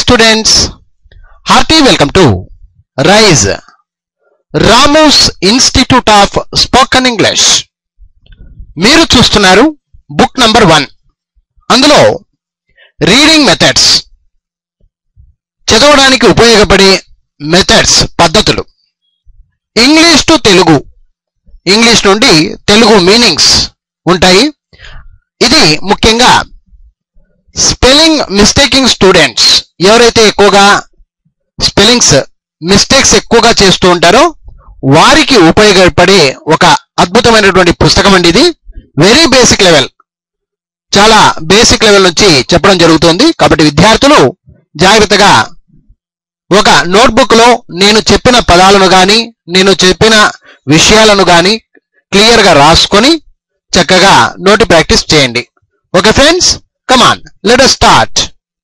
students hearty welcome to rise Ramos institute of spoken English మీరు చూస్తున్నారు book number one అందులో reading methods చదవడానికి ఉపయోగపడే మెథడ్స్ పద్ధతులు ఇంగ్లీష్ టు తెలుగు ఇంగ్లీష్ నుండి తెలుగు మీనింగ్స్ ఉంటాయి ఇది ముఖ్యంగా స్పెల్లింగ్ మిస్టేకింగ్ స్టూడెంట్స్ ఎవరైతే ఎక్కువగా స్పెల్లింగ్స్ మిస్టేక్స్ ఎక్కువగా చేస్తూ ఉంటారో వారికి ఉపయోగపడే ఒక అద్భుతమైనటువంటి పుస్తకం అండి ఇది వెరీ బేసిక్ లెవెల్ చాలా బేసిక్ లెవెల్ నుంచి చెప్పడం జరుగుతుంది కాబట్టి విద్యార్థులు జాగ్రత్తగా ఒక నోట్బుక్ లో నేను చెప్పిన పదాలను గాని నేను చెప్పిన విషయాలను గాని క్లియర్ గా రాసుకొని చక్కగా నోటి ప్రాక్టీస్ చేయండి okay friends come on let start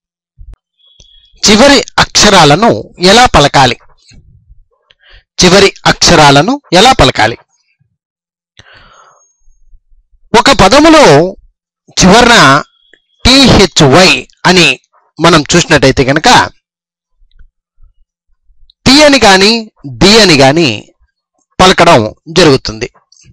చివరి అక్షరాలను ఎలా పలకాలి చివరి అక్షరాలను ఎలా పలకాలి ఒక పదములో చివరన టిహెచ్వై అని మనం చూసినట్టయితే కనుక టి అని గాని ది అని గాని పలకడం జరుగుతుంది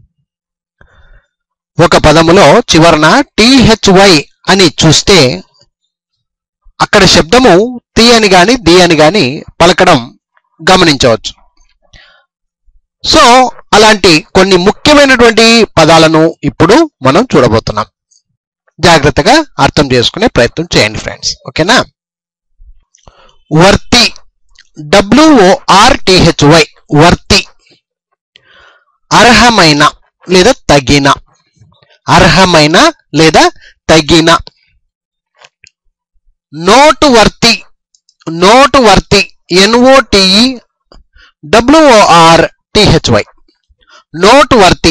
ఒక పదములో చివరన టిహెచ్వై అని చూస్తే అక్కడ శబ్దము తి అని గాని ది అని గాని పలకడం గమనించవచ్చు సో అలాంటి కొన్ని ముఖ్యమైనటువంటి పదాలను ఇప్పుడు మనం చూడబోతున్నాం జాగ్రత్తగా అర్థం చేసుకునే ప్రయత్నం చేయండి ఫ్రెండ్స్ ఓకేనా వర్తి డబ్ల్యూఓఆర్టిహెచ్వై వర్తి అర్హమైన లేదా తగిన అర్హమైన లేదా తగిన noteworthy noteworthy N O T E W O R T H Y noteworthy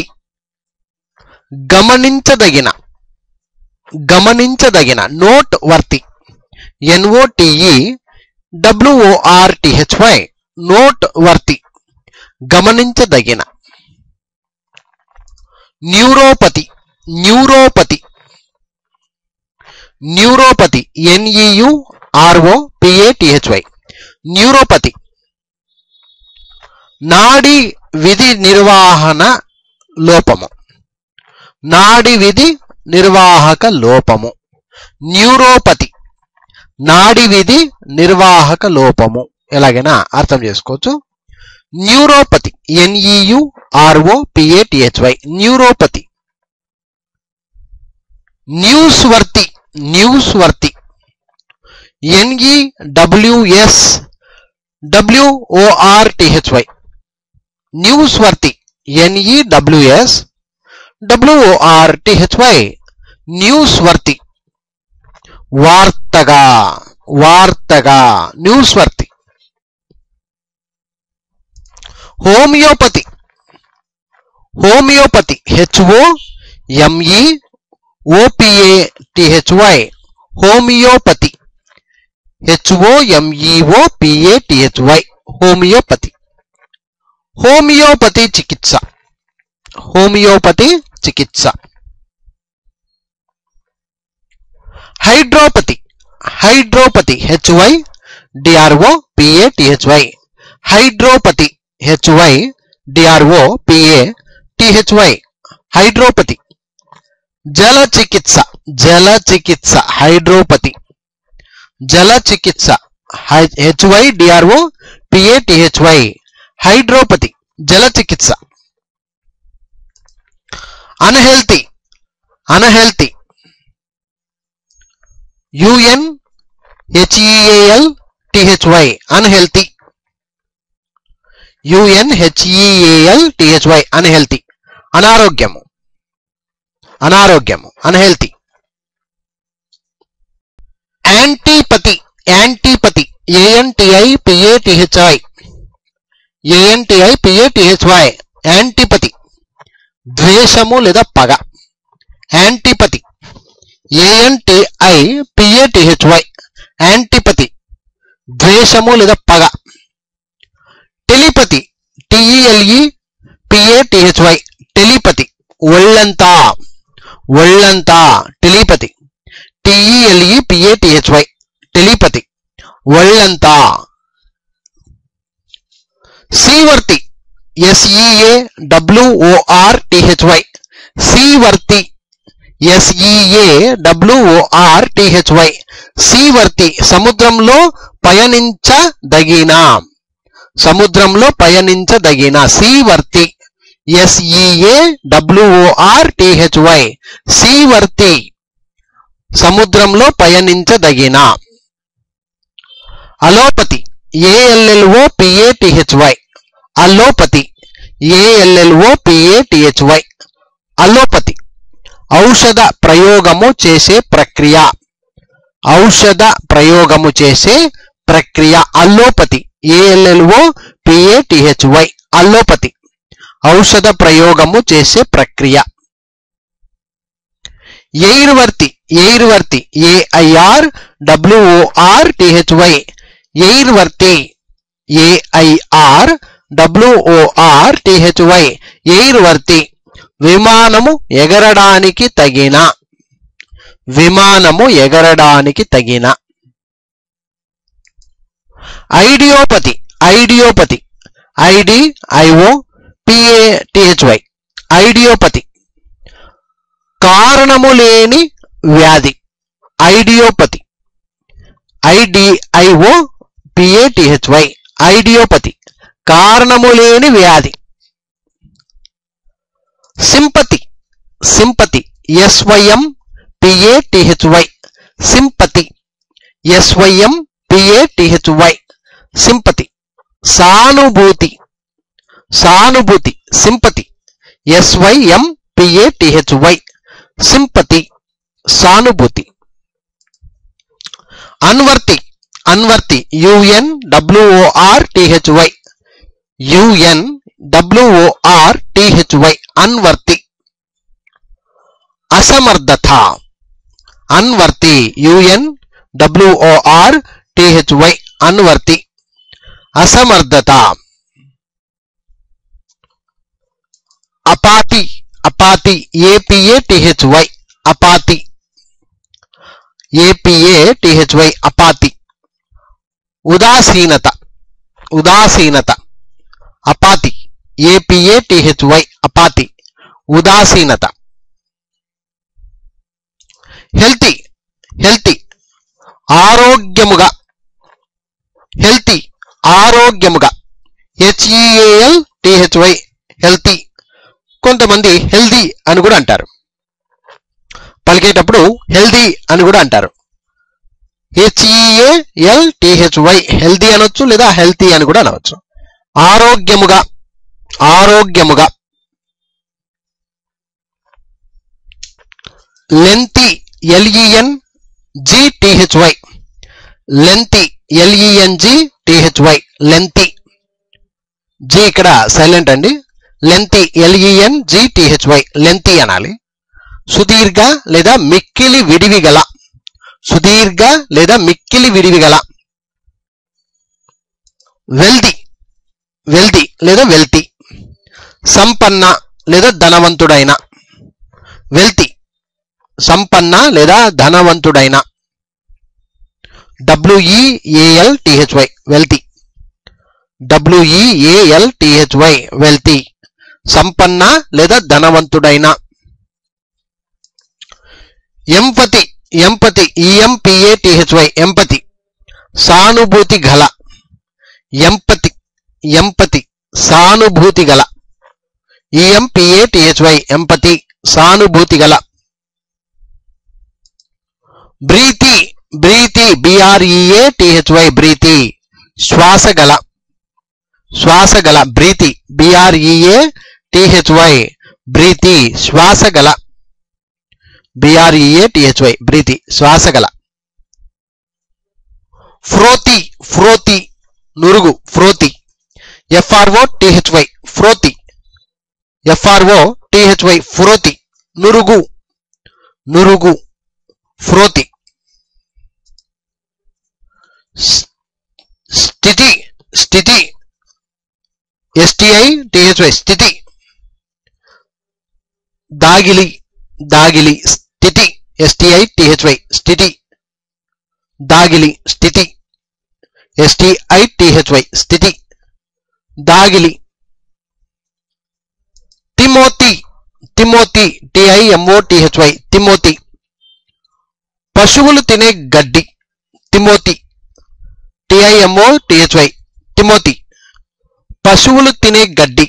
గమనించదగిన గమనించదగిన noteworthy N O T E W O R T H Y noteworthy గమనించదగిన neuropathy neuropathy neuropathy N E U R O P A T H Y neuropathy నాడి విధి నిర్వహణ లోపము నాడి విధి నిర్వాహక లోపము న్యూరోపతి నాడి విధి నిర్వాహక లోపము ఎలాగైనా అర్థం చేసుకోవచ్చు neuropathy N E U R O P A T H Y neuropathy newsworthy newsworthy N E W S W O R T H Y newsworthy N E W S W O R T H Y newsworthy వార్తగా వార్తగా newsworthy homeopathy homeopathy H O M E O P A T H Y homeopathy H O M E O P A T H Y homeopathy homeopathy చికిత్స homeopathy చికిత్స hydropathy hydropathy H Y D R O P A T H Y hydropathy H Y D R O P A T H Y hydropathy జల చికిత్స జల చికిత్స hydropathy జల చికిత్స H Y D R O P A T H Y hydropathy జల చికిత్స unhealthy unhealthy U N H E A L T H Y unhealthy U N H E A L T H Y unhealthy అనారోగ్యము అనారోగ్యము అన్హెల్తీ యాంటీపతి యాంటీపతి ఏఎన్టిఐ పిఏటిహెచ్ఐ ఏఎన్టిఐ పిఏటిహెచ్వై యాంటీపతి ద్వేషము లేదా పగ యాంటీపతి ఏఎన్టిఐ పిఏటిహెచ్వై యాంటీపతి ద్వేషము లేదా పగ టెలిపతి టిఈఎల్ఈ పిఏటిహెచ్వై టెలిపతి ఒళ్ళంతా ఒళ్ళంతా టెలిపతి టిఈఎల్ఈ పిఏటిహెచ్వై టెలిపతి ఒళ్ళంతా seaworthy S E A W O R T H Y seaworthy S E A W O R T H Y seaworthy సముద్రంలో పయనించదగిన సముద్రంలో పయనించదగిన seaworthy S E A W O R T H Y seaworthy సముద్రంలో పయనించదగిన allopathy A L L O P A T H Y allopathy A L L O P A T H Y allopathy ఔషధ ప్రయోగము చేసే ప్రక్రియ ఔషధ ప్రయోగము చేసే ప్రక్రియ అల్లోపతి ఏఎల్ఎల్ఓ పిఏటిహెచ్వై అల్లోపతి ఔషధ ప్రయోగము చేసే ప్రక్రియ airworthy airworthy A I R W O R T H Y airworthy A I R W O R T H Y airworthy విమానము ఎగరడానికి తగిన విమానము ఎగరడానికి తగిన idiopathy idiopathy I D I O P A T H Y idiopathy కారణము లేని వ్యాధి ఐడియోపతి ఐడిఐఓ పిఏటిహెచ్వై ఐడియోపతి కారణము లేని వ్యాధి sympathy sympathy S Y M P A T H Y sympathy S Y M P A T H Y sympathy సానుభూతి సానుభూతి సింపతి ఎస్వైఎం పిఏటిహెచ్వై సింపతి సానుభూతి unworthy unworthy U N W O R T H Y U N W O R T H Y unworthy అసమర్థత unworthy U N W O R T H Y unworthy అసమర్థత apathy apathy A P A T H Y apathy A P A T H Y apathy ఉదాసీనత ఉదాసీనత apathy A P A T H Y apathy ఉదాసీనత healthy healthy ఆరోగ్యముగా healthy ఆరోగ్యముగా H E A L T H Y healthy కొంతమంది healthy అని కూడా అంటారు పలికేటప్పుడు హెల్దీ అని కూడా అంటారు హెచ్ఈఏఎల్ టిహెచ్వై హెల్దీ అనొచ్చు లేదా హెల్తీ అని కూడా అనవచ్చు ఆరోగ్యముగా ఆరోగ్యముగా lengthy L E N G T H Y lengthy L E N G T H Y lengthy G ఇక్కడ సైలెంట్ అండి lengthy L E N G T H Y lengthy అనాలి సుదీర్ఘ లేదా మిక్కిలి విడివి గల సుదీర్ఘ లేదా మిక్కిలి విడివి గల వెల్ది వెల్ది లేదా వెల్తి సంపన్న లేదా ధనవంతుడైన వెల్తి సంపన్న లేదా ధనవంతుడైన డబ్ల్యూఈఏఎల్ టిహెచ్వై వెల్తి డబ్ల్యూఈఏఎల్ టిహెచ్వై వెల్తి సంపన్న లేదా ధనవంతుడైన empathy empathy E M P A T H Y empathy సానుభూతి గల ఎంపతి ఎంపతి సానుభూతి గల ఈఎంపిఏ టిహెచ్వై ఎంపతి సానుభూతి గల బ్రీతి బ్రీతి బిఆర్ఈఏ టిహెచ్వై బ్రీతి శ్వాస గల శ్వాస గల బ్రీతి బిఆర్ఈఏ టిహెచ్వై బ్రీతి శ్వాస గల బిఆర్ఈఏ టిహెచ్వై బ్రీతి శ్వాస గల ఫ్రోతి ఫ్రోతి నురుగు frothy F R O T H Y frothy F R O T H Y frothy నురుగు నురుగు ఫ్రోతి స్- స్థితి స్థితి ఎస్టిఐ టిహెచ్వై స్థితి దాగిలి దాగిలి స్థితి ఎస్టిఐ టిహెచ్వై స్థితి దాగిలి స్థితి ఎస్టిఐటిహెచ్వై స్థితి దాగిలి తిమోతి తిమోతి టిఐఎంఓటిహెచ్వై తిమోతి పశువులు తినే గడ్డి తిమోతి టిఐఎంఓ టిహెచ్వై తిమోతి పశువులు తినే గడ్డి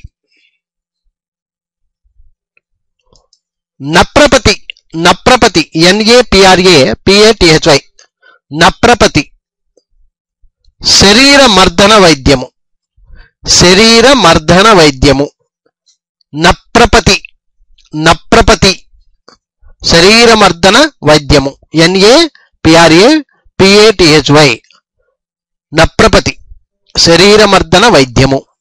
నప్రపతి నప్రపతి ఎన్ఏపిఆర్ఏ పిఏటిహెచ్వై నప్రపతి శరీర మర్దన వైద్యము శరీర మర్దన వైద్యము నప్రపతి నప్రపతి శరీర మర్దన వైద్యము ఎన్ఏ పిఆర్ఏ పిఏటిహెచ్వై నప్రపతి శరీర మర్దన వైద్యము